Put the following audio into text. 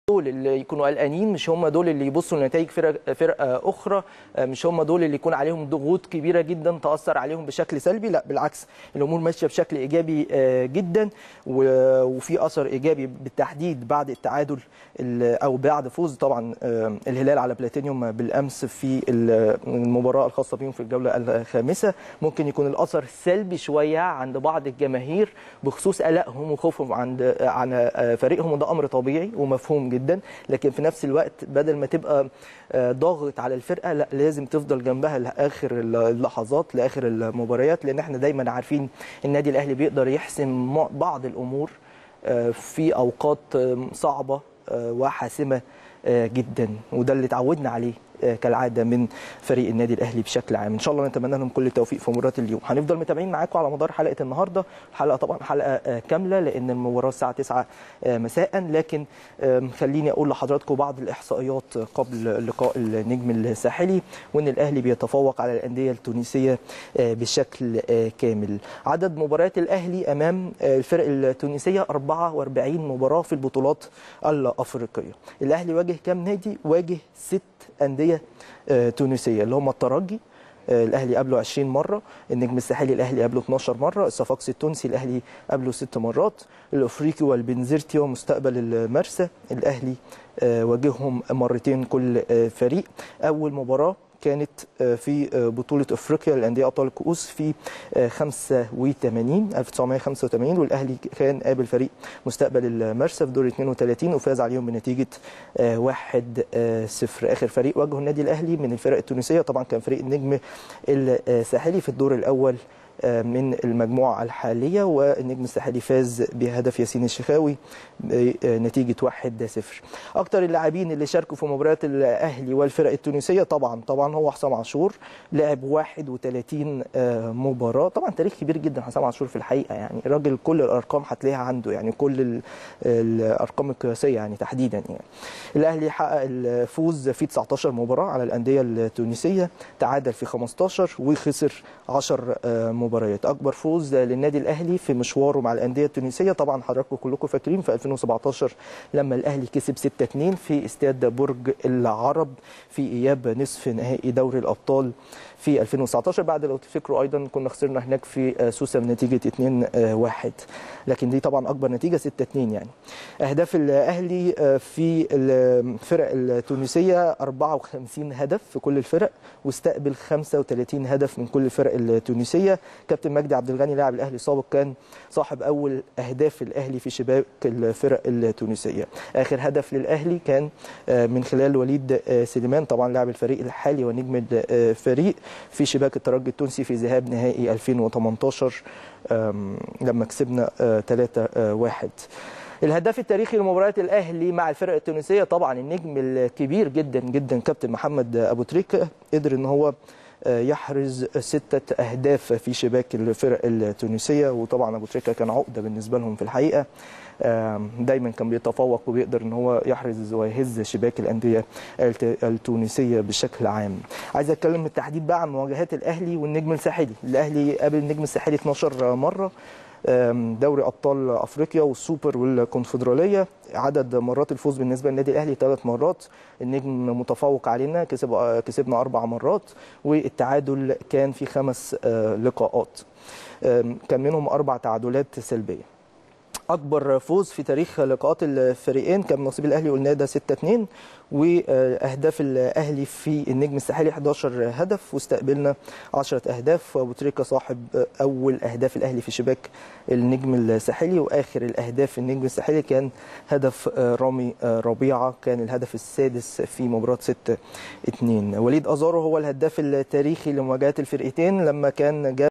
دول اللي يكونوا قلقانين مش هم دول اللي يبصوا لنتائج فرق فرقه اخرى مش هم دول اللي يكون عليهم ضغوط كبيره جدا تاثر عليهم بشكل سلبي لا بالعكس الامور ماشيه بشكل ايجابي جدا وفي اثر ايجابي بالتحديد بعد التعادل او بعد فوز طبعا الهلال على بلاتينيوم بالامس في المباراه الخاصه بهم في الجوله الخامسه ممكن يكون الاثر سلبي شويه عند بعض الجماهير بخصوص قلقهم وخوفهم عند عن فريقهم وده امر طبيعي ومفهوم جدا لكن في نفس الوقت بدل ما تبقى ضاغط على الفرقه لا لازم تفضل جنبها لاخر اللحظات لاخر المباريات لان احنا دايما عارفين النادي الاهلي بيقدر يحسم بعض الامور في اوقات صعبه وحاسمه جدا وده اللي اتعودنا عليه كالعاده من فريق النادي الاهلي بشكل عام ان شاء الله نتمنى لهم كل التوفيق في مباراه اليوم هنفضل متابعين معاكم على مدار حلقه النهارده الحلقه طبعا حلقه كامله لان المباراه الساعه 9 مساء لكن خليني اقول لحضراتكم بعض الاحصائيات قبل لقاء النجم الساحلي وان الاهلي بيتفوق على الانديه التونسيه بشكل كامل عدد مباريات الاهلي امام الفرق التونسيه 44 مباراه في البطولات الافريقيه الاهلي واجه كام نادي واجه ست انديه تونسيه اللي هم الترجي الاهلي قبله 20 مره النجم الساحلي الاهلي قبله 12 مره الصفاقسي التونسي الاهلي قبله 6 مرات الافريقي والبنزرتي ومستقبل المرسى الاهلي واجههم مرتين كل فريق اول مباراه كانت في بطولة افريقيا للانديه ابطال الكؤوس في 85 1985 والاهلي كان قابل فريق مستقبل المرسى في دور 32 وفاز عليهم بنتيجة 1-0 اخر فريق واجهه النادي الاهلي من الفرق التونسية طبعا كان فريق النجم الساحلي في الدور الاول من المجموعة الحالية والنجم الساحلي فاز بهدف ياسين الشخاوي بنتيجة 1-0 أكتر اللاعبين اللي شاركوا في مباريات الأهلي والفرق التونسية طبعا طبعا هو حسام عاشور لعب 31 مباراة طبعا تاريخ كبير جدا حسام عاشور في الحقيقة يعني الراجل كل الأرقام هتلاقيها عنده يعني كل الأرقام القياسية يعني تحديدا يعني الأهلي حقق الفوز في 19 مباراة على الأندية التونسية تعادل في 15 وخسر 10 مباريات اكبر فوز للنادي الاهلي في مشواره مع الانديه التونسيه طبعا حضراتكم كلكم فاكرين في 2017 لما الاهلي كسب 6-2 في استاد برج العرب في اياب نصف نهائي دوري الابطال في 2019 بعد لو تفتكروا ايضا كنا خسرنا هناك في سوسه بنتيجه 2-1 لكن دي طبعا اكبر نتيجه 6-2 يعني اهداف الاهلي في الفرق التونسيه 54 هدف في كل الفرق واستقبل 35 هدف من كل الفرق التونسيه كابتن مجدي عبد الغني لاعب الاهلي السابق كان صاحب اول اهداف الاهلي في شباك الفرق التونسيه اخر هدف للاهلي كان من خلال وليد سليمان طبعا لاعب الفريق الحالي ونجم الفريق في شباك الترجي التونسي في ذهاب نهائي 2018 لما كسبنا 3-1 الهداف التاريخي لمباريات الاهلي مع الفرق التونسيه طبعا النجم الكبير جدا جدا كابتن محمد ابو تريكه قدر ان هو يحرز ستة أهداف في شباك الفرق التونسية وطبعا أبو تريكة كان عقدة بالنسبة لهم في الحقيقة دايما كان بيتفوق وبيقدر ان هو يحرز ويهز شباك الانديه التونسيه بشكل عام. عايز اتكلم بالتحديد بقى عن مواجهات الاهلي والنجم الساحلي، الاهلي قابل النجم الساحلي 12 مره دوري ابطال افريقيا والسوبر والكونفدراليه عدد مرات الفوز بالنسبه للنادي الاهلي ثلاث مرات النجم متفوق علينا كسب كسبنا اربع مرات والتعادل كان في خمس لقاءات كان منهم اربع تعادلات سلبيه اكبر فوز في تاريخ لقاءات الفريقين كان نصيب الاهلي قلنا ده 6 2 واهداف الاهلي في النجم الساحلي 11 هدف واستقبلنا 10 اهداف وابو تريكه صاحب اول اهداف الاهلي في شباك النجم الساحلي واخر الاهداف النجم الساحلي كان هدف رامي ربيعه كان الهدف السادس في مباراه 6 2 وليد ازارو هو الهداف التاريخي لمواجهات الفرقتين لما كان جاب